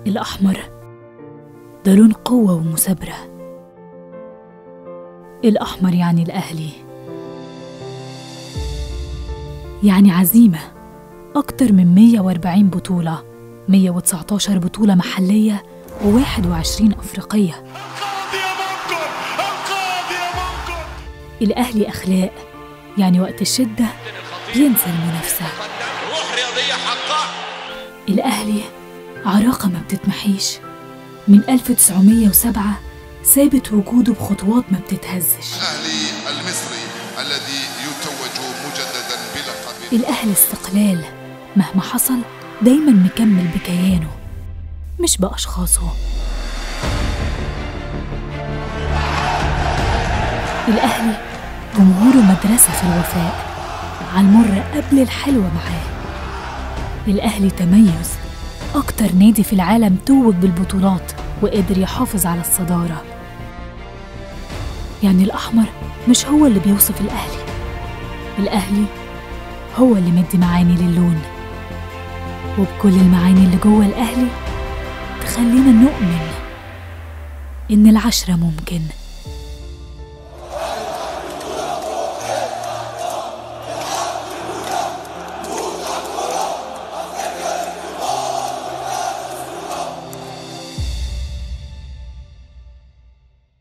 الأحمر ده لون قوة ومثابرة الأحمر يعني الأهلي يعني عزيمة أكتر من 140 بطولة 119 بطولة محلية و21 أفريقية القاضي أمامكم القاضي أمامكم الأهلي أخلاق يعني وقت الشدة بينسى المنافسة روح رياضية حقا الأهلي عراقة ما بتتمحيش من 1907 ثابت وجوده بخطوات ما بتتهزش الأهلي المصري الذي يتوج مجددا بلقب الأهلي استقلال مهما حصل دايما مكمل بكيانه مش بأشخاصه الأهلي جمهوره مدرسة في الوفاء على المر قبل الحلوة معاه الأهلي تميز أكتر نادي في العالم توج بالبطولات وقدر يحافظ على الصدارة يعني الأحمر مش هو اللي بيوصف الأهلي الأهلي هو اللي مدي معاني للون وبكل المعاني اللي جوه الأهلي تخلينا نؤمن إن العشرة ممكن